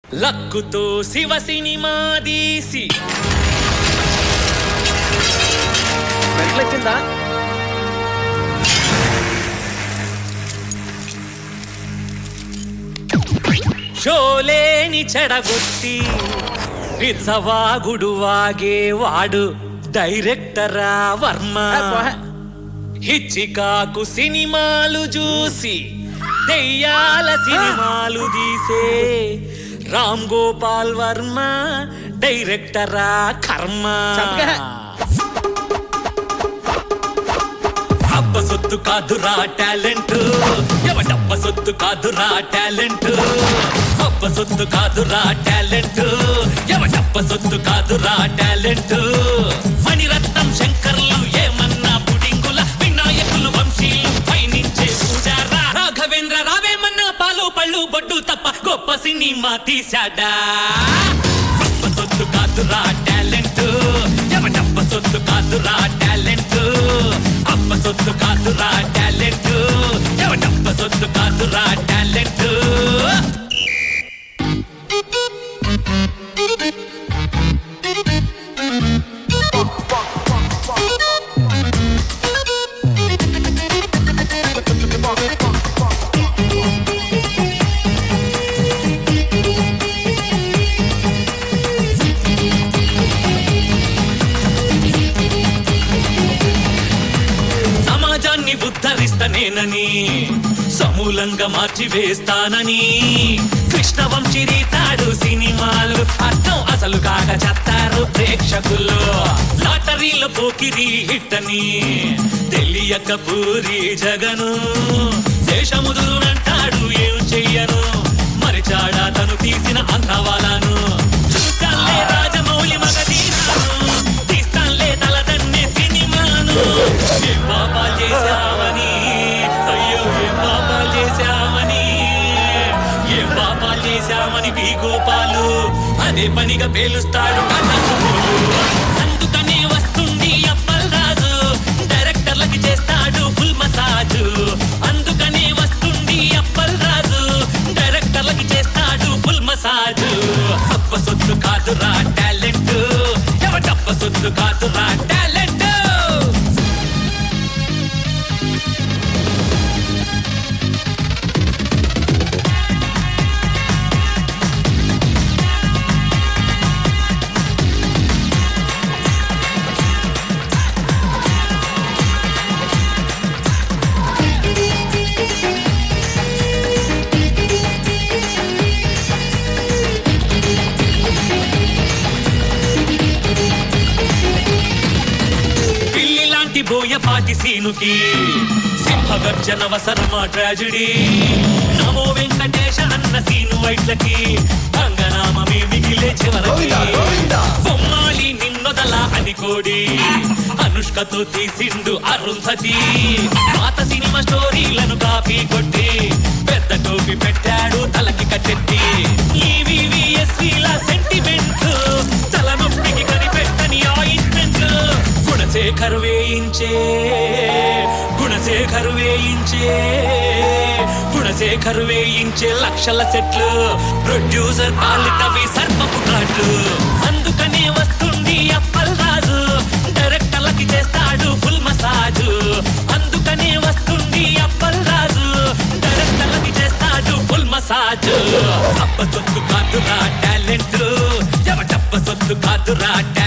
లక్కుతో Shiva cinema తీసి వెంటలెక్కిందా షోలేని చెడగొట్టి పిచ్చవాగుడు వాగేవాడు డైరెక్టరా వర్మ ఏ, పోహే. హిచ్చికాకు సినిమాలు చూసి దెయ్యాల సినిమాలు తీసే రామ్ గోపాల్ వర్మ డైరెక్టరా కర్మ చంపకే. అబ్బ సొత్తు కాదురా టాలెంట్ ఎవడబ్బ సొత్తు కాదురా టాలెంట్ అబ్బ సొత్తు కాదురా టాలెంట్ ఎవడబ్బ సొత్తు కాదురా టాలెంట్ మణిరత్నం శంకర్లు ఏమన్నా పుడింగుల వినాయకులు వంశీలు పయనించే పూజారా రాఘవేంద్ర రావేమన్నా పాలు పళ్ళు బొడ్డు తప్ప గొప్ప సినిమా తీశాడా అబ్బ సొత్తు కాదురా టాలెంట్ ఎవడబ్బ సొత్తు కాదురా టాలెంట్ అబ్బ సొత్తు కాదురా టాలెంట్ ఎవడబ్బ సొత్తు కాదురా టాలెంట్ సమాజాన్ని ఉద్ధరిస్తనేనని సమూలంగా మార్చి వేస్తానని కృష్ణవంశీ రీతాడు సినిమాలు అర్థం అసలు కాక చెత్తారు ప్రేక్షకులు లాటరీలో పోకిరి హిట్టని తెలియక పూరి జగను దేశముదురునంటాడు ఏం చెయ్యను మరిచాడా తను తీసిన అంతవాలను చూస్తాలే రాజమౌళి మగధీరాను తీస్తాలే తలదన్నే సినిమాను ఏం పాపాలు చేశామని అయ్యో ఏం పాపాలు చేశామని ఏం పాపాలు చేశామని పీ గోపాలు అదే పనిగా పేలుస్తాడు కన్నసులు అందుకనే వస్తుంది అప్పల్ రాజు డైరెక్టర్లకి చేస్తాడు ఫుల్ మసాజు అందుకనే వస్తుంది అప్పల్ రాజు డైరెక్టర్లకి చేస్తాడు ఫుల్ మసాజు అప్ప సొత్తు కాదురా టాలెంట్ ఎవడప్ప సొత్తు కాదురా టాలెంట్ పిల్లి లాంటి బోయపాటి సీనుకి సింహగర్జన వసరమా ట్రాజడీ నమో వెంకటేశ అన్న సీను వైట్లకి అంగనామమే మిగిలే చివరకి బొమ్మాలి నిన్నొదల అని కోడి అనుష్కతో తీసిండు అరుంధతి పాత సినిమా స్టోరీలను కాపీ కొట్టి పెద్ద టోపీ పెట్టాడు తలకి కట్టెట్టి ఈవీవీఎస్సీల సెంటిమెంట్ తలనొప్పికి కనిపెట్టని ఆయింట్మెంట్ గుణశేఖర్ వేయించే గుణశేఖర్ వేయించే గుణశేఖర్ వేయించే లక్షల సెట్లు ప్రొడ్యూసర్ పాలిటవి సర్పపు కాట్లు అందుకనే వస్తుంది అప్పల్ రాజు డైరెక్టర్లకి చేస్తాడు ఫుల్ మసాజు అందుకనే వస్తుంది అప్పల్ రాజు డైరెక్టర్లకి చేస్తాడు ఫుల్ మసాజు అప్ప సొత్తు కాదురా టాలెంట్ ఎవటప్ప సొత్తు కాదురా